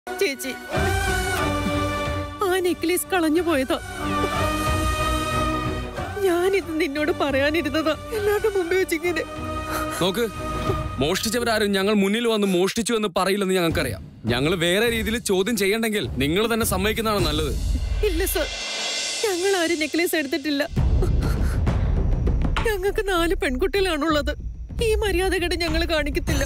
ചേച്ചി ആ നെക്ലേസ് കളഞ്ഞു പോയതാ ഞാനിത് നിന്നോട് പറയാനിരുന്നതാ എല്ലാവരുടെ മുമ്പിൽ വെച്ചിങ്ങനെ നോക്ക് മോഷ്ടിച്ചവരാരും ഞങ്ങൾ മുന്നിൽ വന്ന് മോഷ്ടിച്ചു എന്ന് പറയില്ലെന്ന് ഞങ്ങൾക്കറിയാം ഞങ്ങൾ വേറെ രീതിയിൽ ചോദ്യം ചെയ്യണ്ടെങ്കിൽ നിങ്ങൾ തന്നെ സമ്മതിക്കുന്നതാണ് നല്ലത് ഇല്ല സർ ഞങ്ങൾ ആരും നെക്ലേസ് എടുത്തിട്ടില്ല ഞങ്ങൾക്ക് നാല് പെൺകുട്ടികളാണുള്ളത് ഈ മര്യാദകേട് ഞങ്ങൾ കാണിക്കത്തില്ല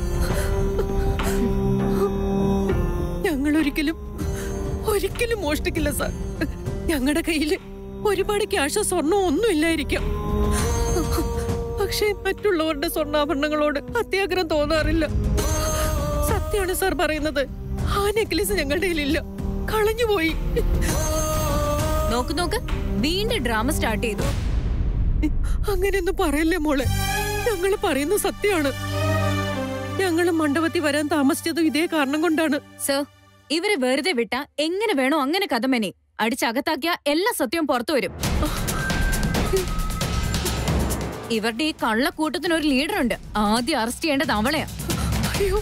ഞങ്ങൾ ഒരിക്കലും ഒരിക്കലും മോഷ്ടിക്കില്ല സർ ഞങ്ങളുടെ കയ്യിൽ ഒരുപാട് ക്യാഷോ സ്വർണ്ണോ ഒന്നും ഇല്ലായിരിക്കാം പക്ഷേ മറ്റുള്ളവരുടെ സ്വർണ്ണാഭരണങ്ങളോട് അത്യാഗ്രഹം തോന്നാറില്ല സത്യമാണ് സാർ പറയുന്നത് ആ നെക്ലേസ് ഞങ്ങളുടെ കയ്യിലില്ല കളഞ്ഞുപോയി നോക്ക് നോക്ക് വീണ്ടും ഡ്രാമ സ്റ്റാർട്ട് ചെയ്തു അങ്ങനെയൊന്നും പറയല്ലേ മോളെ ഞങ്ങൾ പറയുന്ന സത്യമാണ് ഞങ്ങൾ മണ്ഡപത്തിൽ വരാൻ താമസിച്ചതും ഇതേ കാരണം കൊണ്ടാണ് സർ ഇവരെ വെറുതെ വിട്ടാ എങ്ങനെ വേണോ അങ്ങനെ കഥ മെനെ അടിച്ചകത്താക്കിയ എല്ലാ സത്യവും പുറത്തു വരും ഇവരുടെ ഈ കള്ളക്കൂട്ടത്തിന് ഒരു ലീഡർ ഉണ്ട് ആദ്യം അറസ്റ്റ് ചെയ്യേണ്ടത് അവളെയാ അയ്യോ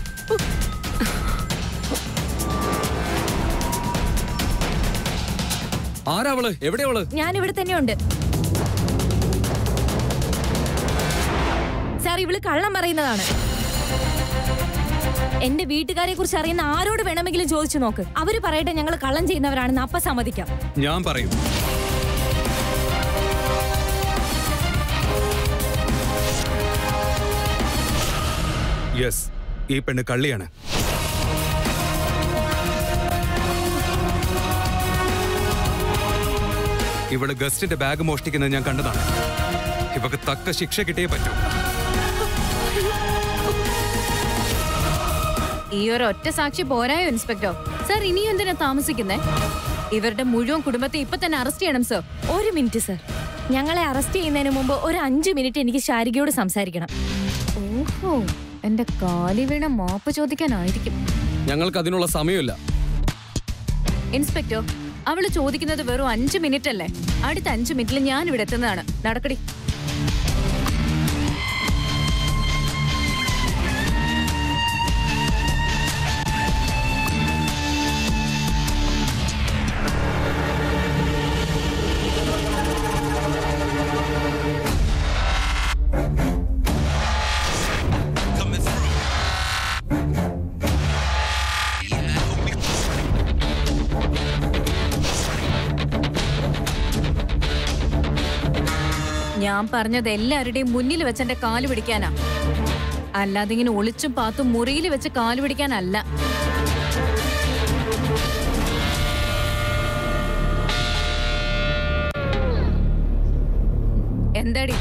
ആരാവള് എവിടെയാവള് ഞാൻ ഇവിടെ തന്നെയുണ്ട് സാർ ഇവള് കള്ളം പറയുന്നതാണ് എന്റെ വീട്ടുകാരെ കുറിച്ച് അറിയുന്ന ആരോട് വേണമെങ്കിലും ചോദിച്ചു നോക്ക് അവര് പറയട്ടെ ഞങ്ങൾ കള്ളം ചെയ്യുന്നവരാണെന്ന് അപ്പ സമ്മതിക്കാം ഞാൻ പറയും യെസ് ഈ പെണ്ണ് കള്ളിയാണ് ഇവള് ഗസ്റ്റിന്റെ ബാഗ് മോഷ്ടിക്കുന്നത് ഞാൻ കണ്ടതാണ് ഇവക്ക് തക്ക ശിക്ഷ കിട്ടിയേ പറ്റൂ ഈ ഒരു ഒറ്റ സാക്ഷി പോരായോ ഇൻസ്പെക്ടർ സർ ഇനിയും എന്തിനാ താമസിക്കുന്നേ ഇവരുടെ മുഴുവൻ കുടുംബത്തെ ഇപ്പൊ തന്നെ അറസ്റ്റ് ചെയ്യണം സർ ഒരു മിനിറ്റ് സർ ഞങ്ങളെ അറസ്റ്റ് ചെയ്യുന്നതിന് മുമ്പ് ഒരു അഞ്ചു മിനിറ്റ് എനിക്ക് ശാരികയോട് സംസാരിക്കണം ഓഹോ എന്റെ കാലി വീണ മാപ്പ് ചോദിക്കാനായിരിക്കും ഞങ്ങൾക്ക് അതിനുള്ള സമയമില്ല ഇൻസ്പെക്ടർ അവള് ചോദിക്കുന്നത് വെറും അഞ്ചു മിനിറ്റ് അല്ലേ അടുത്ത അഞ്ചു മിനിറ്റിൽ ഞാൻ ഇവിടെ എത്തുന്നതാണ് നടക്കടി ഞാൻ പറഞ്ഞത് എല്ലാവരുടെയും മുന്നിൽ വെച്ച് എന്റെ കാല് പിടിക്കാനാ അല്ലാതെ ഇങ്ങനെ ഒളിച്ചും പാത്തും മുറിയിൽ വെച്ച് കാല് പിടിക്കാനല്ല എന്താടി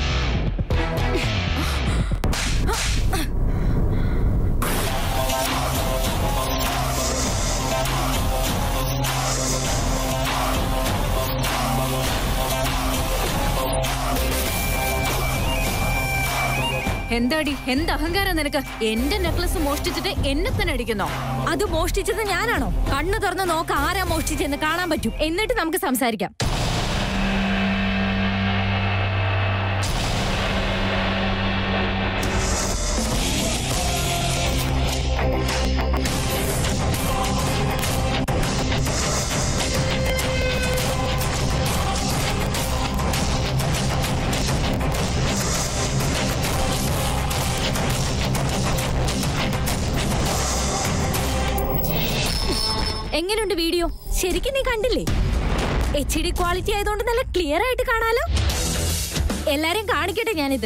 എന്താടി എന്ത് അഹങ്കാരം നിനക്ക് എന്റെ നെക്ലസ് മോഷ്ടിച്ചിട്ട് എന്നെ തന്നെ അടിക്കുന്നോ അത് മോഷ്ടിച്ചത് ഞാനാണോ കണ്ണു തുറന്ന് നോക്ക ആരാ മോഷ്ടിച്ചെന്ന് കാണാൻ പറ്റും എന്നിട്ട് നമുക്ക് സംസാരിക്കാം എങ്ങനെയുണ്ട് വീഡിയോ ശരിക്കും നീ കണ്ടില്ലേ എച്ച് ഡി ക്വാളിറ്റി ആയതുകൊണ്ട് നല്ല ക്ലിയർ ആയിട്ട് കാണാലോ എല്ലാരെയും കാണിക്കട്ടെ ഞാനിത്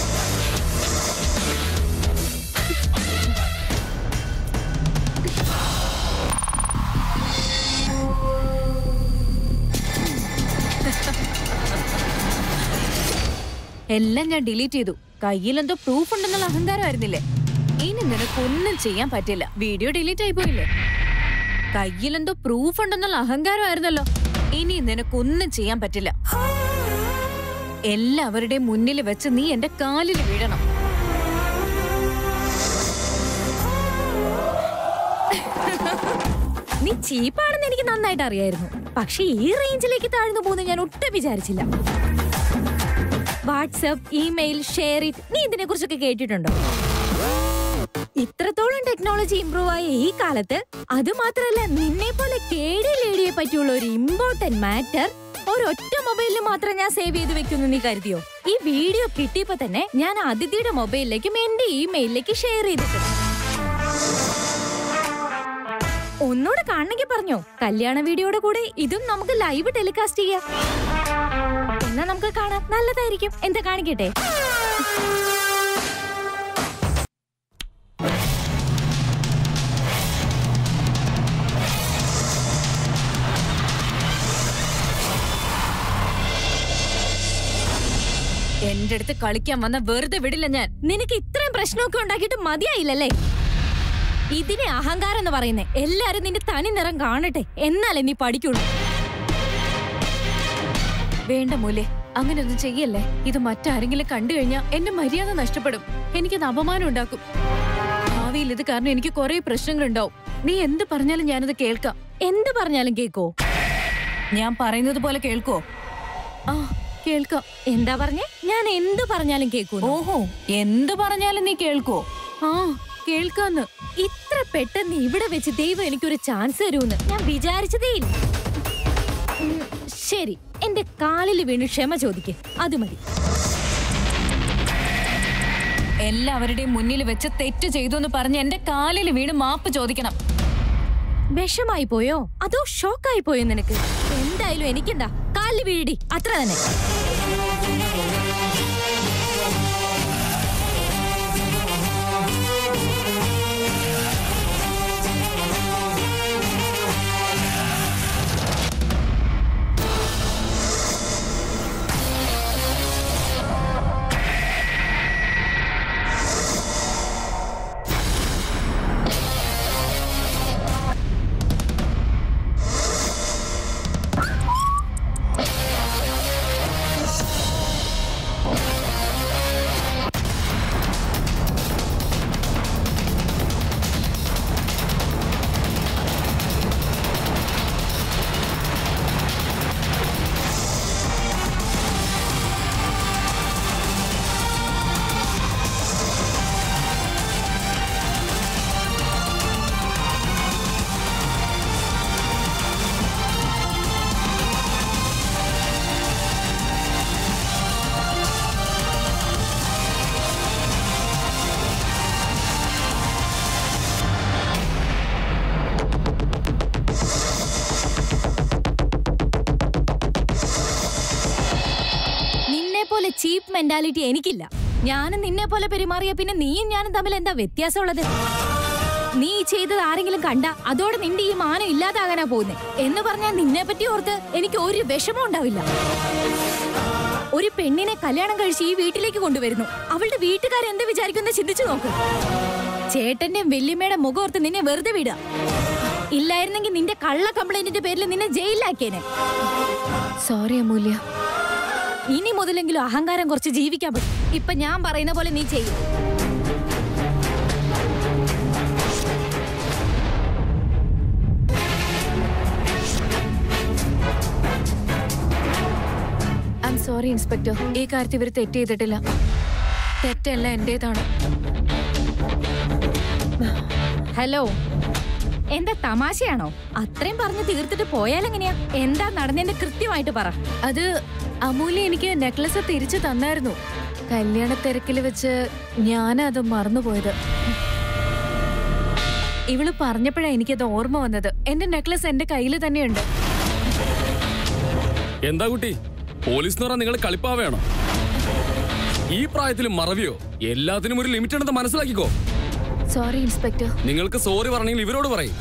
എല്ലാം ഞാൻ ഡിലീറ്റ് ചെയ്തു കയ്യിലെന്തോ പ്രൂഫ് ഉണ്ടെന്നുള്ള അഹങ്കാരമായിരുന്നില്ലേ ഇനി നിനക്കൊന്നും ചെയ്യാൻ പറ്റില്ല വീഡിയോ ഡിലീറ്റ് ആയി പോയില്ലേ കയ്യിലെന്തോ പ്രൂഫ് ഉണ്ടെന്നുള്ള അഹങ്കാരമായിരുന്നല്ലോ ഇനി നിനക്കൊന്നും ചെയ്യാൻ പറ്റില്ല എല്ലാവരുടെയും മുന്നിൽ വെച്ച് നീ എന്റെ കാലിൽ വീഴണം നീ ചീപ്പാണെന്ന് എനിക്ക് നന്നായിട്ട് അറിയായിരുന്നു പക്ഷെ ഈ റേഞ്ചിലേക്ക് താഴ്ന്നു പോകുന്ന ഞാൻ ഒട്ടും വിചാരിച്ചില്ല വാട്സപ്പ് ഇമെയിൽ ഷെയർ ഇറ്റ് നീ ഇതിനെ കുറിച്ചൊക്കെ കേട്ടിട്ടുണ്ടോ ഇത്രത്തോളം ടെക്നോളജി ഇംപ്രൂവ് ആയ ഈ കാലത്ത് അത് മാത്രല്ല നിന്നെ പോലെ കേടി ലേഡിയെ പറ്റിയുള്ള ഒരു ഇമ്പോർട്ടന്റ് മാറ്റർ ഒരൊറ്റ മൊബൈലിൽ മാത്രം ഞാൻ സേവ് ചെയ്ത് വെക്കുന്നു നീ കരുതിയോ ഈ വീഡിയോ കിട്ടിയപ്പോ തന്നെ ഞാൻ അതിഥിയുടെ മൊബൈലിലേക്കും എന്റെ ഇമെയിലിലേക്ക് ഷെയർ ചെയ്തിട്ടുണ്ട് ഒന്നുകൂടെ കാണണമെങ്കിൽ പറഞ്ഞോ കല്യാണ വീഡിയോയുടെ കൂടെ ഇതും നമുക്ക് ലൈവ് ടെലികാസ്റ്റ് ചെയ്യാം എന്നാ നമുക്ക് കാണാം നല്ലതായിരിക്കും എന്താ കാണിക്കട്ടെ എന്റെ അടുത്ത് കളിക്കാൻ വന്ന വെറുതെ വിടില്ല ഞാൻ നിനക്ക് ഇത്രയും പ്രശ്നമൊക്കെ ഉണ്ടാക്കിയിട്ട് മതിയായില്ലല്ലേ ഇതിനെ അഹങ്കാരം എന്ന് പറയുന്നേ എല്ലാരും നിന്റെ തനി നിറം കാണട്ടെ എന്നാലേ നീ പഠിക്കുള്ളൂ വേണ്ട മൂലേ അങ്ങനെയൊന്നും ചെയ്യല്ലേ ഇത് മറ്റാരെങ്കിലും കണ്ടു കഴിഞ്ഞാൽ എന്റെ മര്യാദ നഷ്ടപ്പെടും എനിക്കത് അപമാനം ഉണ്ടാക്കും ഭാവിയിൽ ഇത് കാരണം എനിക്ക് കുറെ പ്രശ്നങ്ങളുണ്ടാവും നീ എന്ത് പറഞ്ഞാലും ഞാനത് കേൾക്കാം എന്ത് പറഞ്ഞാലും കേക്കോ ഞാൻ പറയുന്നത് പോലെ കേൾക്കോ ആ കേൾക്കാം എന്താ പറഞ്ഞേ ഞാൻ എന്ത് പറഞ്ഞാലും കേക്കൂ ഓഹോ എന്ത് പറഞ്ഞാലും നീ കേൾക്കോ ആ കേൾക്കാന്ന് ഇത്ര പെട്ടെന്ന് ഇവിടെ വെച്ച് ദൈവം എനിക്കൊരു ചാൻസ് തരൂന്ന് ഞാൻ വിചാരിച്ചതേയില്ല ഉം, ശരി എന്റെ കാലിൽ വീണ് ക്ഷമ ചോദിക്ക് അത് മതി എല്ലാവരുടെയും മുന്നിൽ വെച്ച് തെറ്റ് ചെയ്തു എന്ന് പറഞ്ഞ് എന്റെ കാലിൽ വീണ് മാപ്പ് ചോദിക്കണം വിഷമായി പോയോ അതോ ഷോക്കായി പോയോ നിനക്ക് എന്തായാലും എനിക്കെന്താ കാലിൽ വീഴടി അത്ര തന്നെ നിന്നെ പോലെ ചീപ്പ് മെന്റാലിറ്റി എനിക്കില്ല ഞാനും നിന്നെ പോലെ പെരുമാറിയ പിന്നെ നീയും ഞാനും തമ്മിൽ എന്താ വ്യത്യാസമുള്ളത് നീ ഈ ചെയ്തത് ആരെങ്കിലും കണ്ട അതോടെ നിന്റെ ഈ മാനം ഇല്ലാതാകാനാ പോകുന്നേ എന്ന് പറഞ്ഞാൽ നിന്നെ പറ്റി ഓർത്ത് എനിക്ക് ഒരു വിഷമം ഉണ്ടാവില്ല ഒരു പെണ്ണിനെ കല്യാണം കഴിച്ച് ഈ വീട്ടിലേക്ക് കൊണ്ടുവരുന്നു അവളുടെ വീട്ടുകാർ എന്ത് വിചാരിക്കുന്ന ചിന്തിച്ചു നോക്ക് ചേട്ടന്റെയും വല്യമ്മയുടെ മുഖം ഓർത്ത് നിന്നെ വെറുതെ വിടുക ഇല്ലായിരുന്നെങ്കിൽ നിന്റെ കള്ള കംപ്ലൈന്റിന്റെ പേരിൽ നിന്നെ ജയിലിലാക്കിയേനെ സോറി അമൂല്യ ഇനി മുതലെങ്കിലും അഹങ്കാരം കുറച്ച് ജീവിക്കാൻ പറ്റും ഇപ്പൊ ഞാൻ പറയുന്ന പോലെ നീ ചെയ്യും ഐ സോറി ഇൻസ്പെക്ടർ ഈ കാര്യത്തിൽ ഇവർ തെറ്റ് ചെയ്തിട്ടില്ല തെറ്റല്ല എന്റേതാണ് ഹലോ എന്താ തമാശയാണോ അത്രയും പറഞ്ഞു തീർത്തിട്ട് പോയാലെങ്ങനെയാ എന്താ നടന്നെന്ന് കൃത്യമായിട്ട് പറ അത് അമൂല്യ എനിക്ക് നെക്ലസ് തിരിച്ചു തന്നായിരുന്നു കല്യാണ തിരക്കിൽ വെച്ച് ഞാനത് മറന്നുപോയത് ഇവള് പറഞ്ഞപ്പോഴാ എനിക്കത് ഓർമ്മ വന്നത് എന്റെ നെക്ലസ് എന്റെ കയ്യിൽ തന്നെയുണ്ട് എന്താ കുട്ടി പോലീസ് എന്ന് പറഞ്ഞാൽ നിങ്ങൾ കളിപ്പാവയാണോ ഈ പ്രായത്തിൽ മറവിയോ എല്ലാത്തിനും ഒരു ലിമിറ്റ് ഉണ്ടെന്ന് മനസ്സിലാക്കിക്കോ സോറി ഇൻസ്പെക്ടർ നിങ്ങൾക്ക് സോറി പറഞ്ഞെങ്കിൽ ഇവരോട് പറയും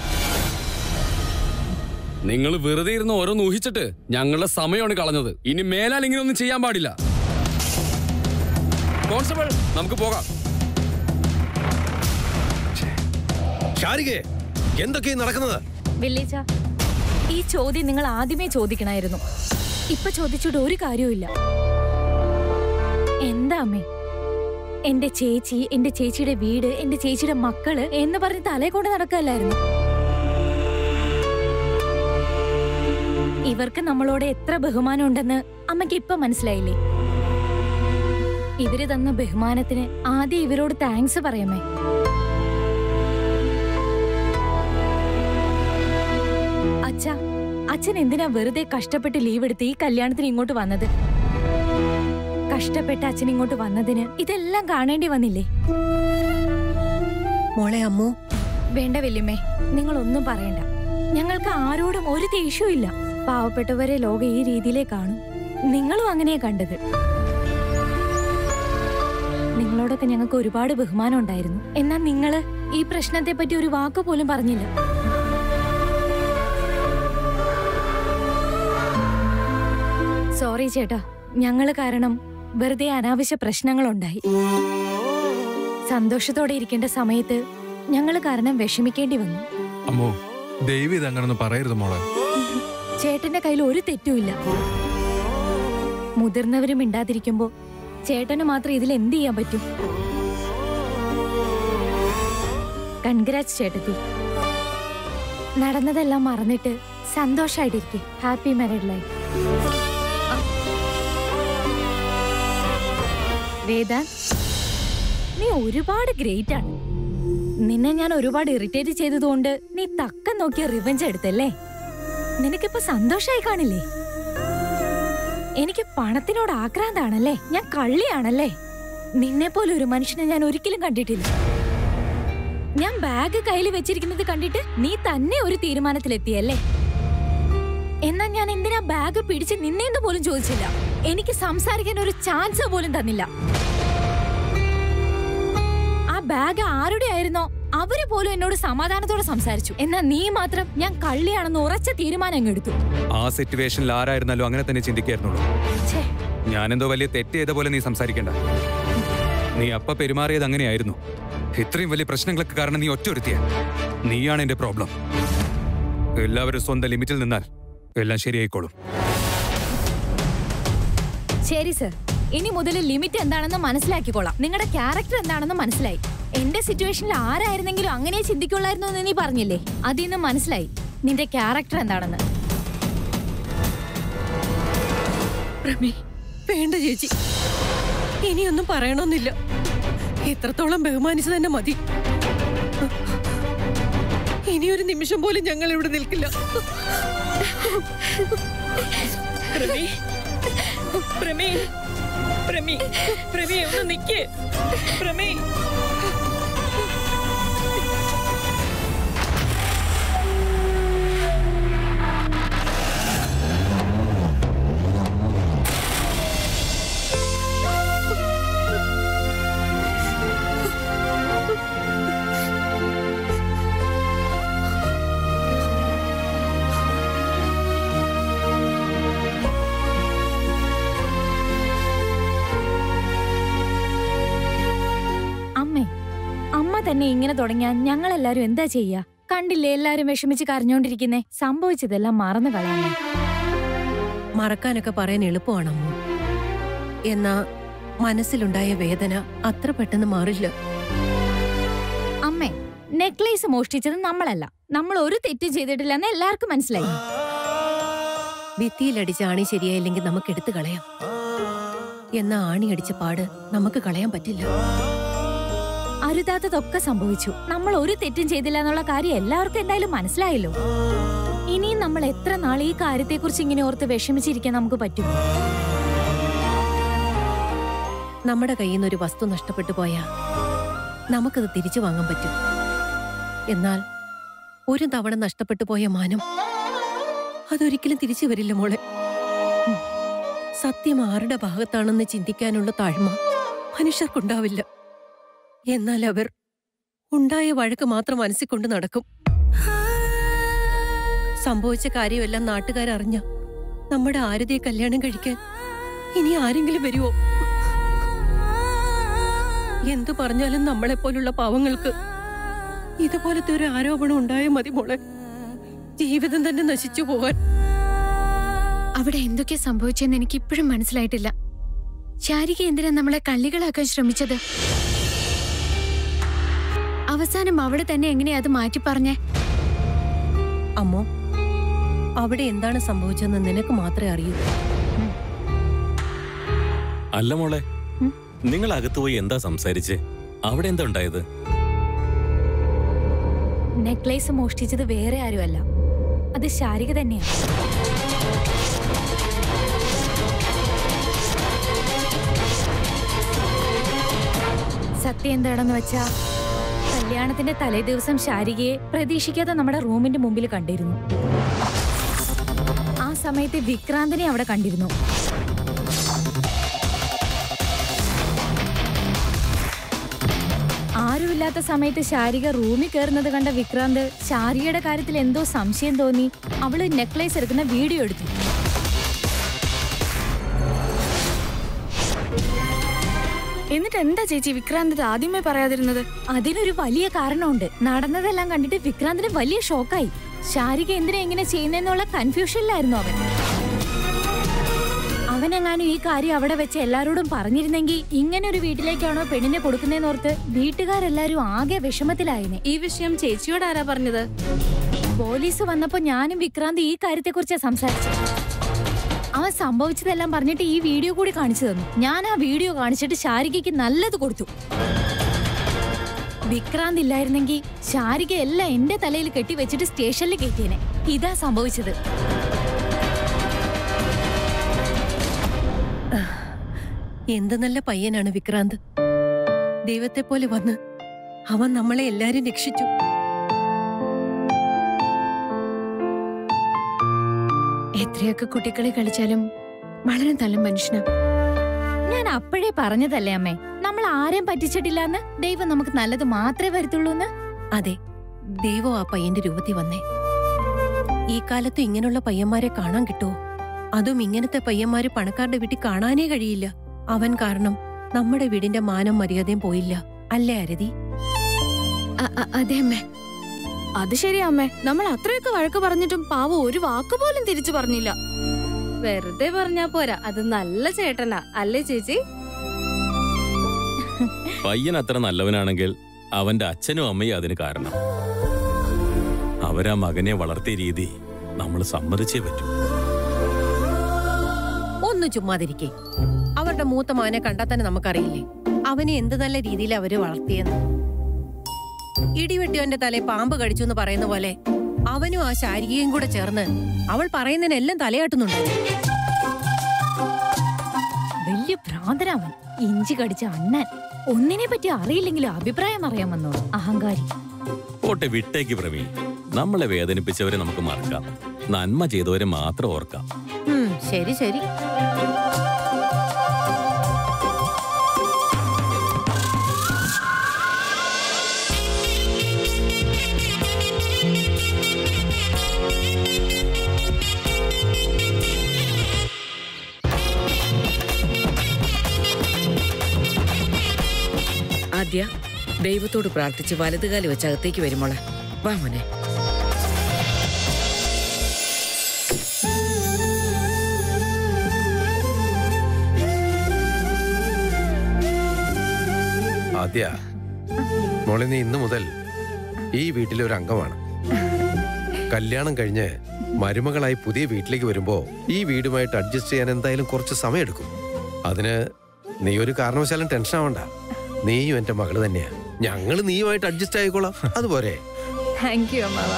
നിങ്ങൾ വെറുതെ ഇരുന്ന് ഓരോന്ന് ഊഹിച്ചിട്ട് ഞങ്ങളുടെ സമയമാണ് കളഞ്ഞത് ഇനി മേലാൽ ഇങ്ങനെ ഒന്നും ചെയ്യാൻ പാടില്ല കോൺസ്റ്റബിൾ നമുക്ക് പോകാം ശാരികെ എന്തൊക്കെയാ നടക്കുന്നത് വില്ലേച്ച ഈ ചോദ്യം നിങ്ങൾ ആദ്യമേ ചോദിക്കണമായിരുന്നു ഇപ്പൊ ചോദിച്ചിട്ട് ഒരു കാര്യവുമില്ല എന്താ അമ്മേ എന്റെ ചേച്ചി എന്റെ ചേച്ചിയുടെ വീട് എന്റെ ചേച്ചിയുടെ മക്കള് എന്ന് പറഞ്ഞ് തലേ കൊണ്ട് നടക്കല്ലായിരുന്നു ഇവർക്ക് നമ്മളോട് എത്ര ബഹുമാനം ഉണ്ടെന്ന് അമ്മയ്ക്ക് ഇപ്പൊ മനസ്സിലായില്ലേ ഇവര് തന്ന ബഹുമാനത്തിന് ആദ്യം ഇവരോട് താങ്ക്സ് പറയാമേ അച്ഛ അച്ഛൻ എന്തിനാ വെറുതെ കഷ്ടപ്പെട്ട് ലീവ് എടുത്ത് ഈ കല്യാണത്തിന് ഇങ്ങോട്ട് വന്നത് കഷ്ടപ്പെട്ട് അച്ഛൻ ഇങ്ങോട്ട് വന്നതിന് ഇതെല്ലാം കാണേണ്ടി വന്നില്ലേ മോളെ അമ്മു വേണ്ട വല്യമ്മേ നിങ്ങൾ ഒന്നും പറയണ്ട ഞങ്ങൾക്ക് ആരോടും ഒരു ദേഷ്യവും ഇല്ല പാവപ്പെട്ടവരെ ലോകം ഈ രീതിയിലേ കാണും നിങ്ങളും അങ്ങനെയാ കണ്ടത് നിങ്ങളോടൊക്കെ ഞങ്ങൾക്ക് ഒരുപാട് ബഹുമാനം ഉണ്ടായിരുന്നു എന്നാൽ നിങ്ങള് ഈ പ്രശ്നത്തെ പറ്റി ഒരു വാക്ക് പോലും പറഞ്ഞില്ല സോറി ചേട്ടാ ഞങ്ങള് കാരണം വെറുതെ അനാവശ്യ പ്രശ്നങ്ങളുണ്ടായി സന്തോഷത്തോടെ ഇരിക്കേണ്ട സമയത്ത് ഞങ്ങള് കാരണം വിഷമിക്കേണ്ടി വന്നു അമ്മോ ദൈവം ഇത് അങ്ങനൊന്നും പറയരുത് മോളെ ചേട്ടന്റെ കയ്യിൽ ഒരു തെറ്റുമില്ല മുതിർന്നവരും മിണ്ടാതിരിക്കുമ്പോ ചേട്ടന് മാത്രം ഇതിൽ എന്ത് ചെയ്യാൻ പറ്റും കൺഗ്രാറ്റ്സ് ചേട്ടത്തി നടന്നതെല്ലാം മറന്നിട്ട് സന്തോഷായിട്ടിരിക്കെ ഹാപ്പി മാരീഡ് ലൈഫ് വേദാന്ത് നീ ഒരുപാട് ഗ്രേറ്റ് ആണ് നിന്നെ ഞാൻ ഒരുപാട് ഇറിറ്റേറ്റ് ചെയ്തതുകൊണ്ട് നീ തക്കം നോക്കിയ റിവഞ്ച് എടുത്തല്ലേ നിനക്കിപ്പോ സന്തോഷായി കാണില്ലേ എനിക്ക് പണത്തിനോട് ആക്രാന്താണല്ലേ ഞാൻ കള്ളിയാണല്ലേ നിന്നെ പോലെ ഒരു മനുഷ്യനെ ഞാൻ ഒരിക്കലും കണ്ടിട്ടില്ല ഞാൻ ബാഗ് കയ്യിൽ വെച്ചിരിക്കുന്നത് കണ്ടിട്ട് നീ തന്നെ ഒരു തീരുമാനത്തിലെത്തിയല്ലേ എന്നാ ഞാൻ എന്തിനാ ബാഗ് പിടിച്ച് നിന്നേന്ന് പോലും ചോദിച്ചില്ല എനിക്ക് സംസാരിക്കാൻ ഒരു ചാൻസ് പോലും തന്നില്ല ആ ബാഗ് ആരുടെ ആയിരുന്നോ അവര് പോലും എന്നോട് സമാധാനത്തോടെ സംസാരിച്ചു എന്നാ നീ മാത്രം ഞാൻ കള്ളിയാണെന്ന് ഉറച്ച തീരുമാനം അങ്ങ് എടുത്തു ആ സിറ്റുവേഷനിൽ ആരായിരുന്നാലും അങ്ങനെ തന്നെ ചിന്തിക്കായിരുന്നുള്ളൂ ഛേ ഞാനെന്തോ വലിയ തെറ്റ് ചെയ്ത പോലെ നീ സംസാരിക്കണ്ട നീ അപ്പ പെരുമാറിയത് അങ്ങനെയായിരുന്നു ഇത്രയും വലിയ പ്രശ്നങ്ങൾക്ക് കാരണം നീ ഒറ്റൊരുത്തിയ നീയാണ് എന്റെ പ്രോബ്ലം എല്ലാവരും സ്വന്തം ലിമിറ്റിൽ നിന്നാൽ എല്ലാം ശരിയായിക്കോളും ശരി സർ ഇനി മുതൽ ലിമിറ്റ് എന്താണെന്ന് മനസ്സിലാക്കിക്കോളാം നിങ്ങളുടെ ക്യാരക്ടർ എന്താണെന്ന് മനസ്സിലായി എന്റെ സിറ്റുവേഷനിൽ ആരായിരുന്നെങ്കിലും അങ്ങനെ ചിന്തിക്കുള്ളായിരുന്നു എന്ന് നീ പറഞ്ഞില്ലേ അതിൽ നിന്ന് മനസ്സിലായി നിന്റെ ക്യാരക്ടർ എന്താണെന്ന് പ്രമി വേണ്ട ചേച്ചി ഇനിയൊന്നും പറയണമെന്നില്ല ഇത്രത്തോളം ബഹുമാനിച്ചു തന്നെ മതി ഇനിയൊരു നിമിഷം പോലും ഞങ്ങൾ ഇവിടെ നിൽക്കില്ല പ്രമി പ്രമി പ്രമി പ്രമി ഒന്ന് നിക്ക് പ്രമി അമ്മേ അമ്മ തന്നെ ഇങ്ങനെ തുടങ്ങിയാൽ ഞങ്ങൾ എല്ലാരും എന്താ ചെയ്യാ കണ്ടില്ലേ എല്ലാരും വിഷമിച്ച് കരഞ്ഞോണ്ടിരിക്കുന്നേ സംഭവിച്ചതെല്ലാം മറന്നു കളയാമേ മറക്കാനൊക്കെ പറയാൻ എളുപ്പമാണ് അമ്മു എന്നാ മനസ്സിലുണ്ടായ വേദന അത്ര പെട്ടെന്ന് മാറില്ല അമ്മേ നെക്ലേസ് മോഷ്ടിച്ചത് നമ്മളല്ല നമ്മൾ ഒരു തെറ്റും ചെയ്തിട്ടില്ലെന്ന് എല്ലാവർക്കും മനസ്സിലായി ഭിത്തിയിലടിച്ച ആണി ശരിയായില്ലെങ്കിൽ നമുക്ക് എടുത്തു കളയാം എന്നാ ആണി അടിച്ച പാട് നമുക്ക് കളയാൻ പറ്റില്ല അരുതാത്തതൊക്കെ സംഭവിച്ചു നമ്മൾ ഒരു തെറ്റും ചെയ്തില്ല എന്നുള്ള കാര്യം എല്ലാവർക്കും എന്തായാലും മനസ്സിലായല്ലോ ഇനിയും നമ്മൾ എത്ര നാൾ ഈ കാര്യത്തെക്കുറിച്ച് ഇങ്ങനെ ഓർത്ത് വിഷമിച്ചിരിക്കാൻ നമുക്ക് പറ്റും നമ്മുടെ കയ്യിൽ നിന്ന് ഒരു വസ്തു നഷ്ടപ്പെട്ടു പോയാ നമുക്കത് തിരിച്ചു വാങ്ങാൻ പറ്റും എന്നാൽ ഒരു തവണ നഷ്ടപ്പെട്ടു പോയ മാനം അതൊരിക്കലും തിരിച്ചു വരില്ല മോളെ ഉം. സത്യം ആരുടെ ഭാഗത്താണെന്ന് ചിന്തിക്കാനുള്ള താഴ്മ മനുഷ്യർക്കുണ്ടാവില്ല എന്നാൽ അവർ ഉണ്ടായ വഴക്ക് മാത്രം മനസ്സിൽ കൊണ്ട് നടക്കും സംഭവിച്ച കാര്യമെല്ലാം നാട്ടുകാരറിഞ്ഞ നമ്മുടെ ആരതിയെ കല്യാണം കഴിക്കാൻ ഇനി ആരെങ്കിലും വരുമോ എന്തു പറഞ്ഞാലും നമ്മളെ പോലുള്ള പാവങ്ങൾക്ക് ഇതുപോലത്തെ ഒരു ആരോപണം ഉണ്ടായാൽ മതി മോളെ ജീവിതം തന്നെ നശിച്ചു പോകാൻ അവിടെ എന്തൊക്കെ സംഭവിച്ചെന്ന് എനിക്ക് ഇപ്പോഴും മനസ്സിലായിട്ടില്ല ശാരിക എന്തിനാ നമ്മളെ കള്ളികളാക്കാൻ ശ്രമിച്ചത് അവസാനം അവിടെ തന്നെ എങ്ങനെയാ അത് മാറ്റി പറഞ്ഞേ അമ്മോ അവിടെ എന്താണ് സംഭവിച്ചതെന്ന് നിനക്ക് മാത്രമേ അറിയൂ അല്ല മോളെ ഉം? നിങ്ങൾ അകത്തുപോയി എന്താ സംസാരിച്ച് അവിടെ എന്താ ഉണ്ടായത് നെക്ലേസ് മോഷ്ടിച്ചത് വേറെ ആരുമല്ല അത് ശാരിക തന്നെയാണ് സത്യം എന്താണെന്ന് വെച്ചാ കല്യാണത്തിന്റെ തലേ ദിവസം ശാരികയെ പ്രതീക്ഷിക്കാതെ നമ്മുടെ റൂമിന്റെ മുമ്പിൽ കണ്ടിരുന്നു ആ സമയത്ത് വിക്രാന്തിനെ അവിടെ കണ്ടിരുന്നു ആരുമില്ലാത്ത സമയത്ത് ശാരിക റൂമിൽ കയറുന്നത് കണ്ട വിക്രാന്ത് ശാരികയുടെ കാര്യത്തിൽ എന്തോ സംശയം തോന്നി അവള് നെക്ലേസ് എടുക്കുന്ന വീഡിയോ എടുത്തു എന്നിട്ട് എന്താ ചേച്ചി വിക്രാന്ത് ഇത് ആദ്യമേ പറയാതിരുന്നത് അതിനൊരു വലിയ കാരണമുണ്ട് നടന്നതെല്ലാം കണ്ടിട്ട് വിക്രാന്തിന് വലിയ ഷോക്കായി ശാരിക എന്തിനാ ഇങ്ങനെ ചെയ്യുന്നെന്നുള്ള കൺഫ്യൂഷനിലായിരുന്നു അവൻ അവനെങ്ങാനും ഈ കാര്യം അവിടെ വെച്ച് എല്ലാരോടും പറഞ്ഞിരുന്നെങ്കിൽ ഇങ്ങനെ ഒരു വീട്ടിലേക്കാണോ പെണ്ണിനെ കൊടുക്കുന്നതെന്നോർത്ത് വീട്ടുകാരെല്ലാരും ആകെ വിഷമത്തിലായിനെ ഈ വിഷയം ചേച്ചിയോട് ആരാ പറഞ്ഞത് പോലീസ് വന്നപ്പോ ഞാനും വിക്രാന്ത് ഈ കാര്യത്തെക്കുറിച്ചാ സംസാരിച്ചത് അവൻ സംഭവിച്ചതെല്ലാം പറഞ്ഞിട്ട് ഈ വീഡിയോ കൂടി കാണിച്ചു തന്നു ഞാൻ ആ വീഡിയോ കാണിച്ചിട്ട് ശാരികയ്ക്ക് നല്ലത് കൊടുത്തു വിക്രാന്ത് ഇല്ലായിരുന്നെങ്കിൽ ശാരിക എല്ലാം എന്റെ തലയിൽ കെട്ടിവെച്ചിട്ട് സ്റ്റേഷനിൽ കയറ്റിയേനെ ഇതാ സംഭവിച്ചത് എന്ത് നല്ല പയ്യനാണ് വിക്രാന്ത് ദൈവത്തെ പോലെ വന്ന് അവൻ നമ്മളെ എല്ലാരും രക്ഷിച്ചു എത്രയൊക്കെ കുട്ടികളെ കളിച്ചാലും വളരെ നല്ല മനുഷ്യനാ ഞാൻ അപ്പോഴേ പറഞ്ഞതല്ലേ അമ്മേ നമ്മൾ ആരെയും പറ്റിച്ചിട്ടില്ലാന്ന് ദൈവം നമുക്ക് നല്ലത് മാത്രമേ വരുത്തുള്ളൂ എന്ന് അതെ ദൈവം ആ പയ്യന്റെ രൂപത്തിൽ വന്നേ ഈ കാലത്ത് ഇങ്ങനെയുള്ള പയ്യന്മാരെ കാണാൻ കിട്ടുമോ അതും ഇങ്ങനത്തെ പയ്യന്മാര് പണക്കാരുടെ വീട്ടിൽ കാണാനേ കഴിയില്ല അവൻ കാരണം നമ്മുടെ വീടിന്റെ മാനം മര്യാദയും പോയില്ല അല്ലേ അരതി അ- അ- അതെ അമ്മേ അത് ശരിയാ അമ്മേ നമ്മൾ അത്രയൊക്കെ വഴക്ക് പറഞ്ഞിട്ടും പാവം ഒരു വാക്ക് പോലും തിരിച്ചു പറഞ്ഞില്ല വെറുതെ പറഞ്ഞാ പോരാ അത് നല്ല ചേട്ടനാ അല്ലേ ചേച്ചി പയ്യൻ അത്ര നല്ലവനാണെങ്കിൽ അവന്റെ അച്ഛനും അമ്മയും അതിന് കാരണം അവരാ മകനെ വളർത്തിയ രീതി നമ്മൾ സമ്മതിച്ചേ പറ്റൂ ഒന്ന് ചുമ്മാതിരിക്കേ അവരുടെ മൂത്ത മകനെ കണ്ടാൽ തന്നെ നമുക്കറിയില്ലേ അവനെ എന്ത് നല്ല രീതിയിൽ അവര് വളർത്തിയെന്ന് ഇടിവെട്ടിയവന്റെ തലയെ പാമ്പ് കടിച്ചു എന്ന് പറയുന്ന പോലെ അവനും ആ ശാരികയും കൂടെ ചേർന്ന് അവൾ പറയുന്നതിനെല്ലാം തലയാട്ടുന്നുണ്ടായിരുന്നു വലിയ ഭ്രാന്തരാവൻ ഇഞ്ചി കടിച്ച അണ്ണൻ ഒന്നിനെ പറ്റി അറിയില്ലെങ്കിലും അഭിപ്രായം അറിയാൻ വന്നോളൂ അഹങ്കാരി പോട്ടെ വിട്ടേക്ക് പ്രവീൺ നമ്മളെ വേദനിപ്പിച്ചവരെ നമുക്ക് മറക്കാം നന്മ ചെയ്തവരെ മാത്രം ഓർക്കാം ഉം, ശരി ശരി ആദ്യ ദൈവത്തോട് പ്രാർത്ഥിച്ച് വലതുകാലി വെച്ച് അകത്തേക്ക് വരുമോളെ വാ മോനെ ആദ്യ മോളെ നീ ഇന്നു മുതൽ ഈ വീട്ടിലെ ഒരു അംഗമാണ് കല്യാണം കഴിഞ്ഞ് മരുമകളായി പുതിയ വീട്ടിലേക്ക് വരുമ്പോ ഈ വീടുമായിട്ട് അഡ്ജസ്റ്റ് ചെയ്യാൻ എന്തായാലും കുറച്ച് സമയമെടുക്കും അതിന് നീ ഒരു കാരണവശാലും ടെൻഷൻ ആവണ്ട നീയും എന്റെ മകള് തന്നെയാ ഞങ്ങള് നീയുമായിട്ട് അഡ്ജസ്റ്റ് ആയിക്കോളാം അതുപോരെ താങ്ക് യു അമ്മാവ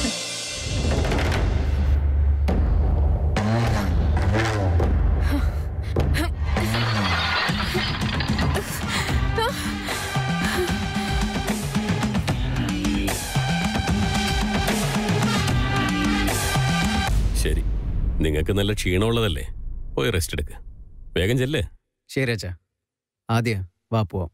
ശരി നിങ്ങൾക്ക് നല്ല ക്ഷീണമുള്ളതല്ലേ പോയി റെസ്റ്റ് എടുക്ക് വേഗം ചെല്ലേ ശരി അച്ഛാ ആദ്യ വാ പോവാം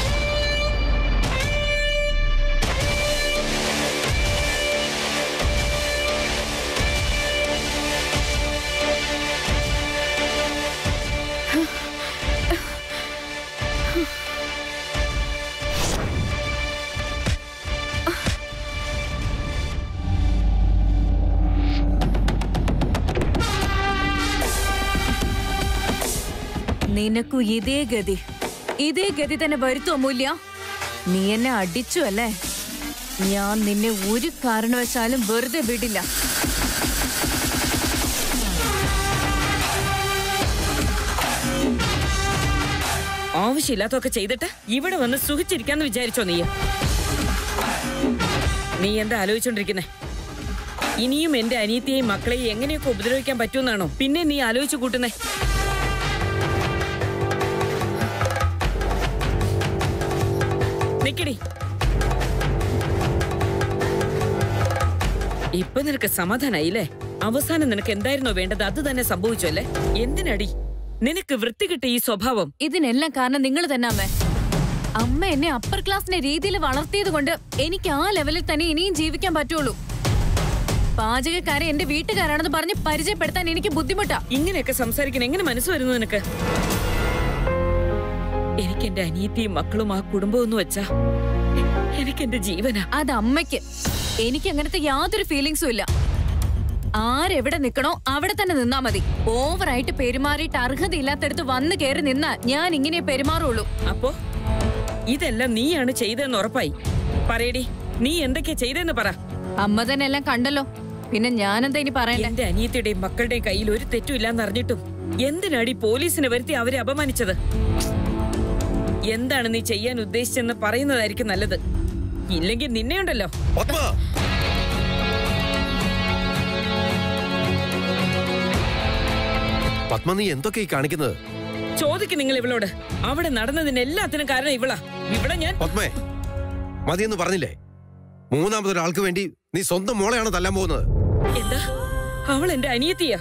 നിനക്കു ഇതേ ഗതി ഇതേ ഗതി തന്നെ വരുത്തോ അമൂല്യ നീ എന്നെ അടിച്ചു അല്ലേ ഞാൻ നിന്നെ ഒരു കാരണവശാലും വെറുതെ വിടില്ല ആവശ്യമില്ലാത്തൊക്കെ ചെയ്തിട്ട് ഇവിടെ വന്ന് സുഖിച്ചിരിക്കാന്ന് വിചാരിച്ചോ നീ നീ എന്താ ആലോചിച്ചോണ്ടിരിക്കുന്നേ ഇനിയും എന്റെ അനിയത്തിയെയും മക്കളെയും എങ്ങനെയൊക്കെ ഉപദ്രവിക്കാൻ പറ്റുമെന്നാണോ പിന്നെ നീ ആലോചിച്ചു കൂട്ടുന്നേ നിക്കടി ഇപ്പൊ നിനക്ക് സമാധാനായില്ലേ അവസാനം നിനക്ക് എന്തായിരുന്നോ വേണ്ടത് അത് തന്നെ സംഭവിച്ചു അല്ലേ എന്തിനടി നിനക്ക് വൃത്തികിട്ട ഈ സ്വഭാവം ഇതിനെല്ലാം കാരണം നിങ്ങൾ തന്നെ അമ്മേ അമ്മ എന്നെ അപ്പർ ക്ലാസിന്റെ രീതിയിൽ വളർത്തിയത് കൊണ്ട് എനിക്ക് ആ ലെവലിൽ തന്നെ ഇനിയും ജീവിക്കാൻ പറ്റുള്ളൂ പാചകക്കാരെ എന്റെ വീട്ടുകാരാണെന്ന് പറഞ്ഞ് പരിചയപ്പെടുത്താൻ എനിക്ക് ബുദ്ധിമുട്ടാ ഇങ്ങനെയൊക്കെ സംസാരിക്കാൻ എങ്ങനെ മനസ്സ് വരുന്നു നിനക്ക് എനിക്ക് എന്റെ അനിയത്തിയും മക്കളും ആ കുടുംബം എന്ന് വെച്ചാ എനിക്ക് എന്റെ ജീവനാ അത് അമ്മയ്ക്ക് എനിക്ക് അങ്ങനത്തെ യാതൊരു ഫീലിങ്സും ഇല്ല ആരെവിടെ നിക്കണോ അവിടെ തന്നെ നിന്നാ മതി ഓവറായിട്ട് പെരുമാറിയിട്ട് അർഹതയില്ലാത്തടത്ത് വന്ന് കയറി നിന്നാ ഞാൻ ഇങ്ങനെ പെരുമാറുള്ളൂ അപ്പോ ഇതെല്ലാം നീയാണ് ചെയ്തതെന്ന് ഉറപ്പായി പറയടി നീ എന്തൊക്കെയാ ചെയ്തെന്ന് പറ അമ്മ തന്നെ എല്ലാം കണ്ടല്ലോ പിന്നെ ഞാനെന്താ ഇനി പറയണ്ടേ എന്റെ അനിയത്തിയുടെയും മക്കളുടെയും കയ്യിൽ ഒരു തെറ്റും ഇല്ലാന്ന് അറിഞ്ഞിട്ടും എന്തിനാടി പോലീസിനെ വരുത്തി അവരെ അപമാനിച്ചത് എന്താണ് നീ ചെയ്യാൻ ഉദ്ദേശിച്ചെന്ന് പറയുന്നതായിരിക്കും നല്ലത് ഇല്ലെങ്കിൽ നിന്നെയുണ്ടല്ലോ പത്മ പത്മ നീ എന്തൊക്കെ ഈ കാണിക്കുന്നത് ചോദിക്കും നിങ്ങൾ ഇവളോട് അവിടെ നടന്നതിന് എല്ലാത്തിനും കാരണം ഇവളാ ഇവിടെ ഞാൻ പത്മേ മതിയെന്ന് പറഞ്ഞില്ലേ മൂന്നാമതൊരാൾക്ക് വേണ്ടി നീ സ്വന്തം മോളെയാണ് തല്ലാൻ പോകുന്നത് എന്താ അവൾ എന്റെ അനിയത്തിയാ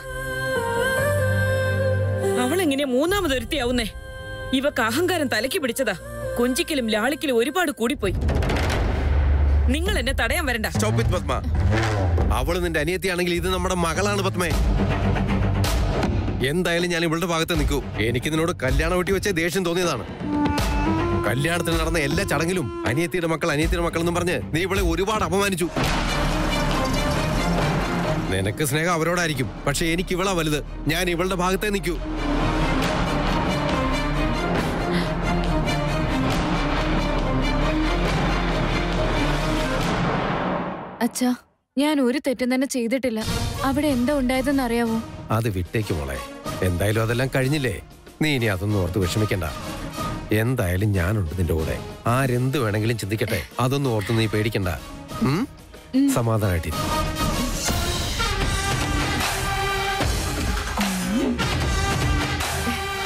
അവൾ എങ്ങനെ മൂന്നാമതൊരുത്തിയാവുന്നേ ഇവക്ക് അഹങ്കാരം തലയ്ക്ക് പിടിച്ചതാ കൊഞ്ചിക്കലും ലാളിക്കലും ഒരുപാട് കൂടിപ്പോയി നിങ്ങൾ എന്നെ തടയാൻ വരണ്ട Stop it, പത്മ അവള് നിന്റെ അനിയത്തിയാണെങ്കിൽ ഇത് നമ്മുടെ മകളാണ് പത്മേ എന്തായാലും ഞാൻ ഇവളുടെ ഭാഗത്ത് നിൽക്കൂ എനിക്ക് നിന്നോട് കല്യാണം വെട്ടി വെച്ച ദേഷ്യം തോന്നിയതാണ് കല്യാണത്തിന് നടന്ന എല്ലാ ചടങ്ങിലും അനിയത്തിയുടെ മക്കൾ അനിയത്തിയുടെ മക്കൾ എന്നും പറഞ്ഞ് നീ ഇവളെ ഒരുപാട് അപമാനിച്ചു നിനക്ക് സ്നേഹം അവരോടായിരിക്കും പക്ഷെ എനിക്ക് ഇവളാ വലുത് ഞാൻ ഇവളുടെ ഭാഗത്തേ നിൽക്കൂ അച്ഛാ ഞാൻ ഒരു തെറ്റും തന്നെ ചെയ്തിട്ടില്ല അവിടെ എന്താ ഉണ്ടായതെന്ന് അറിയാവോ അത് വിട്ടേക്ക് മോളെ എന്തായാലും അതെല്ലാം കഴിഞ്ഞില്ലേ നീ ഇനി അതൊന്നും ഓർത്ത് വിഷമിക്കണ്ട എന്തായാലും ഞാനുണ്ട് നിന്റെ കൂടെ ആരെന്ത് വേണമെങ്കിലും ചിന്തിക്കട്ടെ അതൊന്നും ഓർത്ത് നീ പേടിക്കണ്ട ഉം? സമാധാനായിട്ടിരിക്കും